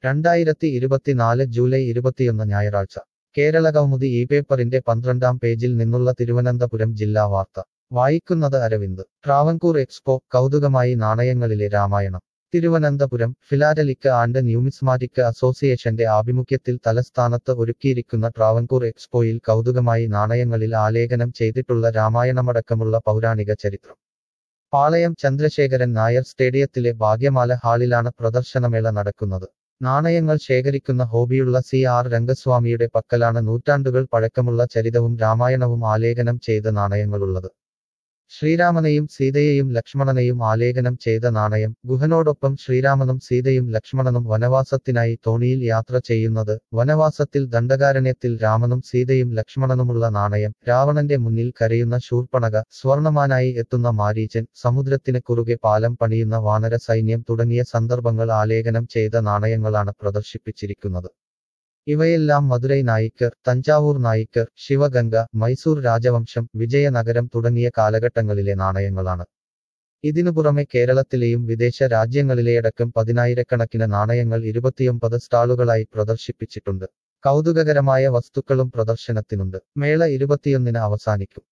രണ്ടായിരത്തി ഇരുപത്തിനാല് ജൂലൈ ഇരുപത്തിയൊന്ന് ഞായറാഴ്ച കേരള കൗമുദി ഈ പേപ്പറിന്റെ പന്ത്രണ്ടാം പേജിൽ നിന്നുള്ള തിരുവനന്തപുരം ജില്ലാ വാർത്ത വായിക്കുന്നത് അരവിന്ദ് ട്രാവൻകൂർ എക്സ്പോ കൗതുകമായി നാണയങ്ങളിലെ Ramayanam Thiruvananthapuram philatelic and numismatic അസോസിയേഷന്റെ ആഭിമുഖ്യത്തിൽ തലസ്ഥാനത്ത് ഒരുക്കിയിരിക്കുന്ന ട്രാവൻകൂർ എക്സ്പോയിൽ കൗതുകമായി നാണയങ്ങളിൽ ആലേഖനം ചെയ്തിട്ടുള്ള രാമായണമടക്കമുള്ള പൗരാണിക ചരിത്രം പാളയം ചന്ദ്രശേഖരൻ നായർ സ്റ്റേഡിയത്തിലെ ഭാഗ്യമാല ഹാളിലാണ് പ്രദർശനമേള നടക്കുന്നത് നാണയങ്ങൾ ശേഖരിക്കുന്ന ഹോബിയുള്ള സി ആർ രംഗസ്വാമിയുടെ പക്കലാണ് നൂറ്റാണ്ടുകൾ പഴക്കമുള്ള ചരിതവും രാമായണവും ആലേഖനം ചെയ്ത നാണയങ്ങളുള്ളത് ശ്രീരാമനെയും സീതയെയും ലക്ഷ്മണനെയും ആലേഖനം ചെയ്ത നാണയം ഗുഹനോടൊപ്പം ശ്രീരാമനും സീതയും ലക്ഷ്മണനും വനവാസത്തിനായി തോണിയിൽ യാത്ര ചെയ്യുന്നത് വനവാസത്തിൽ ദണ്ഡകാരണ്യത്തിൽ രാമനും സീതയും ലക്ഷ്മണനുമുള്ള നാണയം രാവണന്റെ മുന്നിൽ കരയുന്ന ശൂർപ്പണക സ്വർണമാനായി എത്തുന്ന മാരീചൻ സമുദ്രത്തിന് കുറുകെ പാലം പണിയുന്ന വാനര സൈന്യം തുടങ്ങിയ സന്ദർഭങ്ങൾ ആലേഖനം ചെയ്ത നാണയങ്ങളാണ് പ്രദർശിപ്പിച്ചിരിക്കുന്നത് ഇവയെല്ലാം മധുരൈ നായിക്കർ തഞ്ചാവൂർ നായിക്കർ ശിവഗംഗ മൈസൂർ രാജവംശം വിജയനഗരം തുടങ്ങിയ കാലഘട്ടങ്ങളിലെ നാണയങ്ങളാണ് ഇതിനു പുറമെ കേരളത്തിലെയും വിദേശ രാജ്യങ്ങളിലെയടക്കം പതിനായിരക്കണക്കിന് നാണയങ്ങൾ ഇരുപത്തിയൊമ്പത് സ്റ്റാളുകളായി പ്രദർശിപ്പിച്ചിട്ടുണ്ട് കൗതുകകരമായ വസ്തുക്കളും പ്രദർശനത്തിനുണ്ട് മേള ഇരുപത്തിയൊന്നിന് അവസാനിക്കും